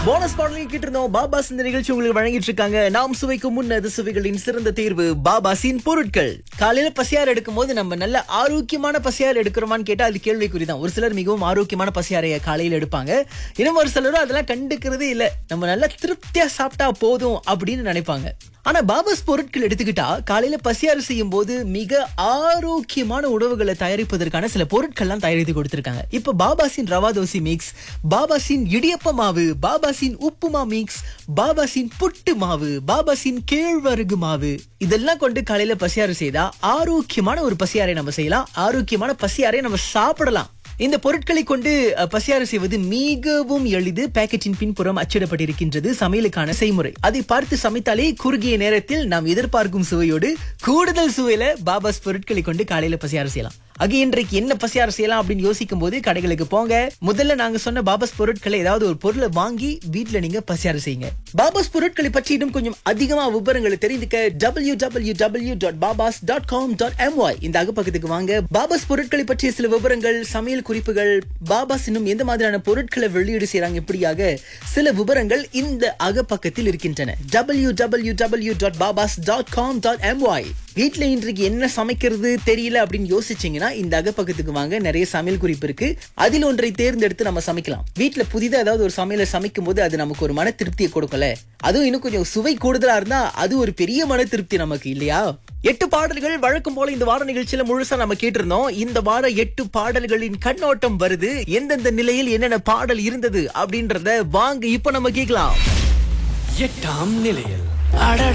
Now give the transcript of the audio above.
bonus பாடலையும் கேட்டிருந்தோம் பாபாஸ் இந்த நிகழ்ச்சி உங்களுக்கு வழங்கிட்டு இருக்காங்க நாம் சுவைக்கும் முன்னது சுவைகளின் சிறந்த தேர்வு பாபாசின் பொருட்கள் காலையில பசியார் எடுக்கும் போது நம்ம நல்ல ஆரோக்கியமான பசியார் எடுக்கிறோமான்னு கேட்டா அது கேள்விக்குறிதான் ஒரு சிலர் மிகவும் ஆரோக்கியமான பசியாரைய காலையில எடுப்பாங்க இன்னும் ஒரு சிலரும் அதெல்லாம் கண்டுக்கிறதே இல்ல நம்ம நல்லா திருப்தியா சாப்பிட்டா போதும் அப்படின்னு நினைப்பாங்க ஆனா பாபாஸ் பொருட்கள் எடுத்துக்கிட்டா காலையில பசியாறு செய்யும் போது மிக ஆரோக்கியமான உணவுகளை தயாரிப்பதற்கான சில பொருட்கள்லாம் தயாரித்து கொடுத்திருக்காங்க இப்ப பாபாசின் ரவா தோசை மிக்ஸ் பாபாசின் இடியப்ப மாவு பாபாசின் உப்புமா மிக்ஸ் பாபாசின் புட்டு மாவு பாபாசின் கேழ்வரகு மாவு இதெல்லாம் கொண்டு காலையில பசியாறு செய்தா ஆரோக்கியமான ஒரு பசியாரை நம்ம செய்யலாம் ஆரோக்கியமான பசியாரை நம்ம சாப்பிடலாம் இந்த பொருட்களை கொண்டு அஹ், பசியாறு செய்வது மிகவும் எளிது பாக்கெட்டின் பின்புறம் அச்சிடப்பட்டிருக்கின்றது சமையலுக்கான செய்முறை அதை பார்த்து சமைத்தாலே குறுகிய நேரத்தில் நாம் எதிர்பார்க்கும் சுவையோடு கூடுதல் சுவையில பாபாஸ் பொருட்களை கொண்டு காலையில பசியாறு செய்யலாம் ஆக இன்றைக்கு என்ன பசியாறு செய்யலாம் அப்படின்னு யோசிக்கும் போது கடைகளுக்கு போங்க முதல்ல நாங்க சொன்ன பாபாஸ் பொருட்களை ஏதாவது ஒரு பொருளை வாங்கி வீட்ல நீங்க பசியாறு செய்யுங்க பாபாஸ் பொருட்களை பற்றி இன்னும் கொஞ்சம் அதிகமா விவரங்களை தெரிந்துக்க W W W dot Babas dot com dot M Y இந்த அகப்பக்கத்துக்கு வாங்க பாபாஸ் பொருட்களை பற்றிய சில விவரங்கள் சமையல் குறிப்புகள் பாபாஸ் இன்னும் எந்த மாதிரியான பொருட்களை வெளியீடு செய்றாங்க இப்படியாக சில விவரங்கள் இந்த அகப்பக்கத்தில் இருக்கின்றன W W W dot Babas dot com dot M Y வீட்ல இன்றைக்கு என்ன சமைக்கிறது தெரியல அப்படின்னு யோசிச்சீங்கன்னா இந்த அகப்பக்கத்துக்கு வாங்க நிறைய சமையல் குறிப்பு இருக்கு அதில் ஒன்றை தேர்ந்தெடுத்து நம்ம சமைக்கலாம் வீட்ல புதிதா ஏதாவது ஒரு சமையலை சமைக்கும் போது அது நமக்கு ஒரு மன திருப்தியை கொடுக்கல அதுவும் இன்னும் கொஞ்சம் சுவை கூடுதலா இருந்தா அது ஒரு பெரிய மன திருப்தி நமக்கு இல்லையா எட்டு பாடல்கள் வழக்கம் போல இந்த வார நிகழ்ச்சியில முழுசா நம்ம கேட்டிருந்தோம் இந்த வார எட்டு பாடல்களின் கண்ணோட்டம் வருது எந்தெந்த நிலையில் என்னென்ன பாடல் இருந்தது அப்படின்றத வாங்க இப்ப நம்ம கேட்கலாம் எட்டாம் நிலையில் அடடா